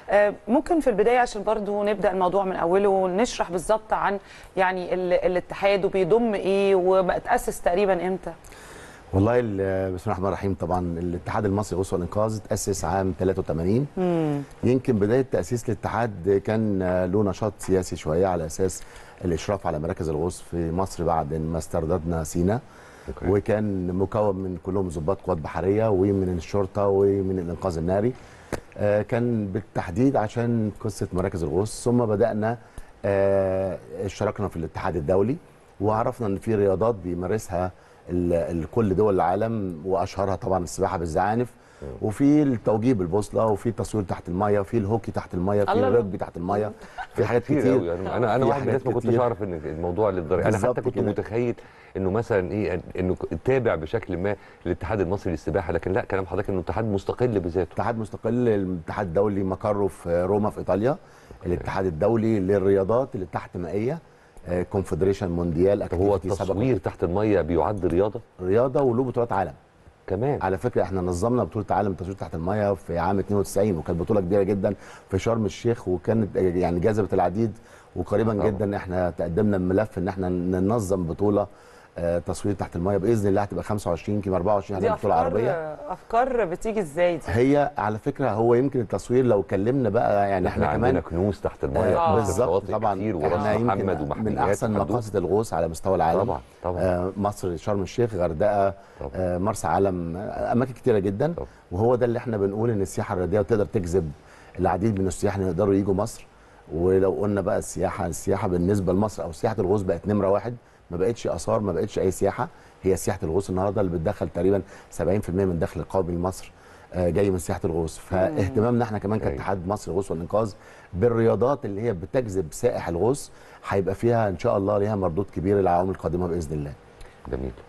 آه، ممكن في البدايه عشان برضو نبدا الموضوع من اوله ونشرح بالظبط عن يعني ال- الاتحاد وبيضم ايه وتاسس تقريبا امتى والله ال- بسم الله الرحمن الرحيم طبعا الاتحاد المصري للغوص والانقاذ تاسس عام 83 يمكن بدايه تاسيس الاتحاد كان آه، له نشاط سياسي شويه على اساس الاشراف على مراكز الغوص في مصر بعد ما استرددنا سينا أوكي. وكان مكون من كلهم ضباط قوات بحريه ومن الشرطه ومن الانقاذ الناري آه، كان بالتحديد عشان قصه مراكز الغوص ثم بدانا آه، اشتركنا في الاتحاد الدولي وعرفنا ان في رياضات بيمارسها ال- ال- كل دول العالم واشهرها طبعا السباحه بالزعانف وفي التوجيه بالبوصله وفي التصوير تحت الميه وفي الهوكي تحت الميه في الله. الرجبي تحت الميه في حاجات كتير كتير قوي انا انا انا في واحد من الناس ما حاجات كنتش كتير. اعرف ان الموضوع للدرجه انا بالظبط حتى كنت كده. متخيل انه مثلا ايه انه تابع بشكل ما للاتحاد المصري للسباحه لكن لا كلام حضرتك انه اتحاد مستقل بذاته اتحاد مستقل الاتحاد الدولي مقره في روما في ايطاليا الاتحاد الدولي للرياضات اللي تحت مائيه كونفدريشن مونديال طب هو activity سبق التصوير تحت الميه بيعد رياضه رياضه وله بطولات عالم كمان على فكره احنا نظمنا بطوله عالم تصوير تحت الميه في عام 92 وكانت بطوله كبيره جدا في شرم الشيخ وكانت يعني جذبت العديد وقريبا طبعا. جدا احنا تقدمنا بملف ان احنا ننظم بطوله آه، تصوير تحت الميه باذن الله هتبقى 25 يمكن 24 دي هتبقى بطوله عربيه افكار افكار بتيجي ازاي دي هي على فكره هو يمكن التصوير لو اتكلمنا بقى يعني احنا احنا عندنا كمان كنوز تحت الميه آه، في بالظبط شواطئ طبعا كتير وراس احنا محمد يمكن ومحميات من احسن وحدود. مقاصد الغوص على مستوى العالم طبعا طبعا آه، مصر شرم الشيخ غردقه طبعا. آه، مرسى علم آه، اماكن كتيره جدا طبعا. وهو ده اللي احنا بنقول ان السياحه الرياضيه تقدر تجذب العديد من السياح اللي يقدروا يجوا مصر ولو قلنا بقى السياحه السياحه بالنسبه لمصر او سياحه الغوص بقت نمره واحد ما بقتش اثار ما بقتش اي سياحه هي سياحه الغوص النهارده اللي بتدخل تقريبا 70% من الدخل القومي لمصر آه، جاي من سياحه الغوص فاهتمامنا احنا كمان أيوة. كاتحاد مصر للغوص والانقاذ بالرياضات اللي هي بتجذب سائح الغوص هيبقى فيها ان شاء الله ليها مردود كبير العوامل القادمه باذن الله جميل